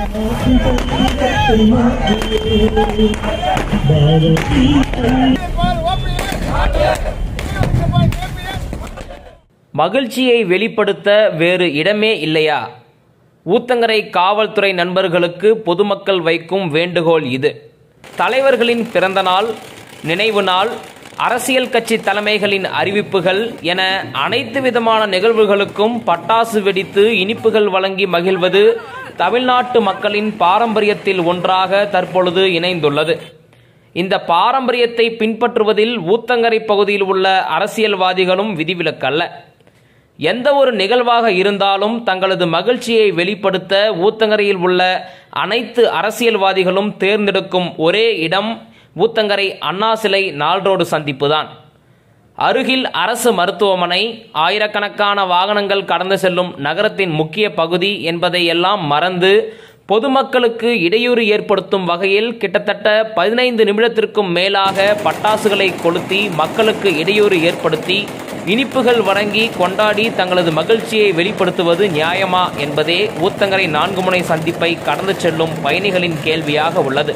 மகிழ்ச்சியை வெளிப்படுத்த வேறு இடமே இல்லையா ஊத்தங்கரை காவல்துறை நண்பர்களுக்கு பொதுமக்கள் வைக்கும் வேண்டுகோள் இது தலைவர்களின் பிறந்தநாள் நினைவு நாள் அரசியல் கட்சி தலைமைகளின் அறிவிப்புகள் என அனைத்து விதமான நிகழ்வுகளுக்கும் பட்டாசு வெடித்து இனிப்புகள் வழங்கி மகிழ்வது தமிழ்நாட்டு மக்களின் பாரம்பரியத்தில் ஒன்றாக தற்பொழுது இணைந்துள்ளது இந்த பாரம்பரியத்தை பின்பற்றுவதில் ஊத்தங்கரை பகுதியில் உள்ள அரசியல்வாதிகளும் விதிவிலக்கல்ல எந்த ஒரு நிகழ்வாக இருந்தாலும் தங்களது மகிழ்ச்சியை வெளிப்படுத்த ஊத்தங்கரையில் உள்ள அனைத்து அரசியல்வாதிகளும் தேர்ந்தெடுக்கும் ஒரே இடம் ஊத்தங்கரை அண்ணா சிலை நாள்ரோடு சந்திப்புதான் அருகில் அரசு மருத்துவமனை ஆயிரக்கணக்கான வாகனங்கள் கடந்து செல்லும் நகரத்தின் முக்கிய பகுதி என்பதை எல்லாம் மறந்து பொதுமக்களுக்கு இடையூறு ஏற்படுத்தும் வகையில் கிட்டத்தட்ட பதினைந்து நிமிடத்திற்கும் மேலாக பட்டாசுகளை கொளுத்தி மக்களுக்கு இடையூறு ஏற்படுத்தி இனிப்புகள் வழங்கி கொண்டாடி தங்களது மகிழ்ச்சியை வெளிப்படுத்துவது நியாயமா என்பதே ஊத்தங்கரை நான்கு முனை சந்திப்பை கடந்து செல்லும் பயணிகளின் கேள்வியாக உள்ளது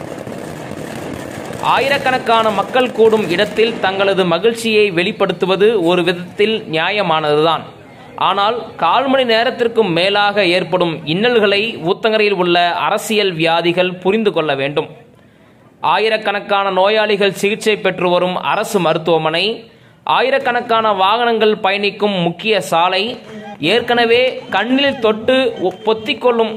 ஆயிரக்கணக்கான மக்கள் கூடும் இடத்தில் தங்களது மகிழ்ச்சியை வெளிப்படுத்துவது ஒரு விதத்தில் நியாயமானதுதான் ஆனால் கால் மணி நேரத்திற்கும் மேலாக ஏற்படும் இன்னல்களை ஊத்தங்கரையில் உள்ள அரசியல் வியாதிகள் புரிந்து கொள்ள வேண்டும் ஆயிரக்கணக்கான நோயாளிகள் சிகிச்சை பெற்று வரும் அரசு மருத்துவமனை ஆயிரக்கணக்கான வாகனங்கள் பயணிக்கும் முக்கிய சாலை ஏற்கனவே கண்ணில் தொட்டு பொத்திக்கொள்ளும்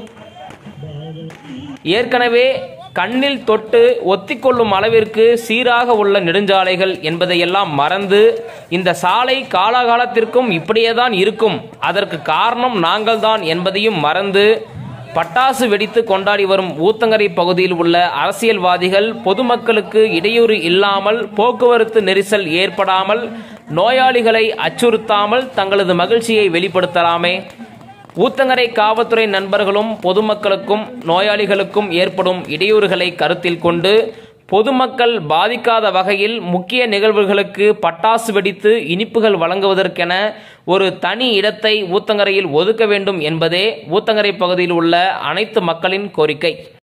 ஏற்கனவே கண்ணில் தொட்டு ஒத்திக்கொள்ளும் அளவிற்கு சீராக உள்ள நெடுஞ்சாலைகள் என்பதையெல்லாம் மறந்து இந்த சாலை காலாகாலத்திற்கும் இப்படியேதான் இருக்கும் அதற்கு காரணம் நாங்கள்தான் என்பதையும் மறந்து பட்டாசு வெடித்து கொண்டாடி வரும் ஊத்தங்கரை பகுதியில் உள்ள அரசியல்வாதிகள் பொதுமக்களுக்கு இடையூறு இல்லாமல் போக்குவரத்து நெரிசல் ஏற்படாமல் நோயாளிகளை அச்சுறுத்தாமல் தங்களது மகிழ்ச்சியை வெளிப்படுத்தலாமே ஊத்தங்கரை காவல்துறை நண்பர்களும் பொதுமக்களுக்கும் நோயாளிகளுக்கும் ஏற்படும் இடையூறுகளை கருத்தில் கொண்டு பொதுமக்கள் பாதிக்காத வகையில் முக்கிய நிகழ்வுகளுக்கு பட்டாசு வெடித்து இனிப்புகள் வழங்குவதற்கென ஒரு தனி இடத்தை ஊத்தங்கரையில் ஒதுக்க வேண்டும் என்பதே ஊத்தங்கரை பகுதியில் உள்ள அனைத்து மக்களின் கோரிக்கை